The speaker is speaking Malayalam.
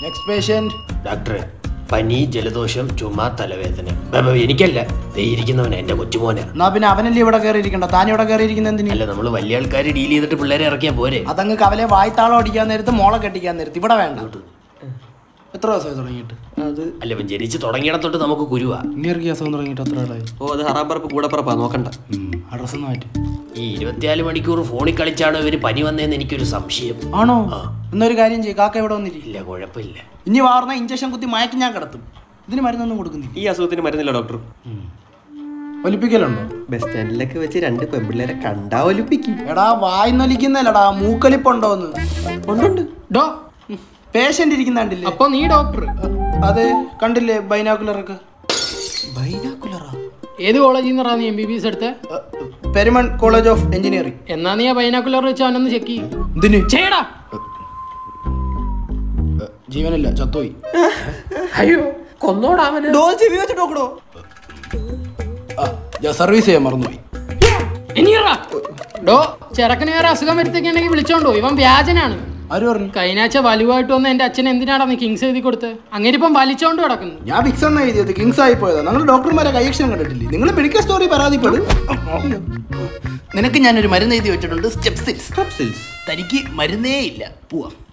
നെക്സ്റ്റ് പേഷ്യന്റ് ഡോക്ടറെ പനി ജലദോഷം ചുമ തലവേദന ബ- ബ- എനിക്കല്ല ദേ ഇരിക്കുന്നവനാ എന്റെ കൊച്ചുമോനാ എന്നാ പിന്നെ അവനല്ലേ ഇവിടെ കയറിയിരിക്കണ്ട താൻ ഇവിടെ കയറിയിരിക്കുന്ന എന്തിന് അല്ല നമ്മൾ വലിയ ആൾക്കാർ ഡീൽ ചെയ്തിട്ട് പിള്ളേരെ ഇറക്കിയാ പോരെ അതങ്ങ് കവലെ വായ്ത്താളം അടിക്കാൻ നേരത്ത് മോളെ കെട്ടിക്കാൻ നേരത്ത് ഇവിടെ വേണ്ട എത്ര ദിവസമായി തുടങ്ങിയിട്ട് അത് അല്ല ഇവൻ ജനിച്ച് തുടങ്ങിയിടത്തോട്ട് നമുക്ക് കുരുവാ ഇനി ഇറക്കി അസുഖം തുടങ്ങിയിട്ട് എത്ര ആളായി ഓ അത് ഹറാമ്പറപ്പ് കൂടപ്പറപ്പാ നോക്കണ്ട അഡ്രസ് ഒന്ന് മാറ്റി ഈ ഇരുപത്തിനാല് മണിക്കൂർ ഫോണിൽ കളിച്ചാണ് ഇവന് പനി വന്നതെന്ന് എനിക്കൊരു സംശയം ആണോ എന്നൊരു കാര്യം ചെയ്യും കാക്ക ഇവിടെ വന്നിരിക്കും ഇല്ല കുഴപ്പമില്ല ഇനി വാർന്ന ഇഞ്ചക്ഷൻ കുത്തി മയക്കി ഞാൻ കിടത്തും ഇതിന് മരുന്നൊന്നും കൊടുക്കുന്നില്ല ഈ അസുഖത്തിന് മരുന്നില്ല ഡോക്ടർ ഒലിപ്പിക്കലുണ്ടോ ബസ് സ്റ്റാൻഡിലൊക്കെ വെച്ച് രണ്ട് പെൺപിള്ളേരെ കണ്ടാ ഒലിപ്പിക്കും എടാ വായ്ന്നൊലിക്കുന്നല്ലടാ മൂക്കലിപ്പുണ്ടോന്ന് ഉണ്ടുണ്ട് ഡോ പേഷ്യന്റ് ഇരിക്കുന്ന കണ്ടില്ലേ അപ്പൊ നീ ഡോക്ടർ അതെ കണ്ടില്ലേ ബൈനാക്കുലറൊക്കെ ബൈനാക്കുലറാ ഏത് കോളേജിൽ നിന്നാ നീ എം ബി ബി എസ് എടുത്ത് പെരുമൺ കോളേജ് ഓഫ് എഞ്ചിനീയറിംഗ് എന്നാ നീ ആ ബൈനാക്കുലർ വെച്ച് അവനൊന്ന് ചെക്ക് ചെയ്യും എന്തിന് ചെയ്യടാ ജീവനില്ല ചത്തോയി അയ്യോ കൊന്നോടാമന് ഡോ ചെവി വെച്ച് നോക്കണോ ആ ഞാൻ സർവീസ് ചെയ്യാൻ മറന്നുപോയി ഇനിയറാ ഡോ ചെറുക്കന് വേറെ അസുഖം വരുത്തേക്കുണ്ടെങ്കിൽ വിളിച്ചോണ്ടോ ഇവൻ വ്യാജനാണ് ആര് പറഞ്ഞു കഴിഞ്ഞാഴ്ച വലുവായിട്ട് വന്ന എന്റെ അച്ഛൻ എന്തിനാടാ നീ കിങ്സ് എഴുതി കൊടുത്ത് അങ്ങനെ ഇപ്പം വലിച്ചോണ്ട് കിടക്കുന്നു ഞാൻ വിക്സ് എന്ന എഴുതിയത് കിങ്സ് ആയി പോയതാ നിങ്ങൾ ഡോക്ടർമാരെ കൈയക്ഷരം കണ്ടിട്ടില്ലേ നിങ്ങൾ മെഡിക്കൽ സ്റ്റോറി പരാതിപ്പെടും നിനക്ക് ഞാനൊരു മരുന്ന് എഴുതി വെച്ചിട്ടുണ്ട് സ്റ്റെപ്സിൽസ് സ്ട്രെപ്സിൽസ് തനിക്ക് മരുന്നേ ഇല്ല പോവാം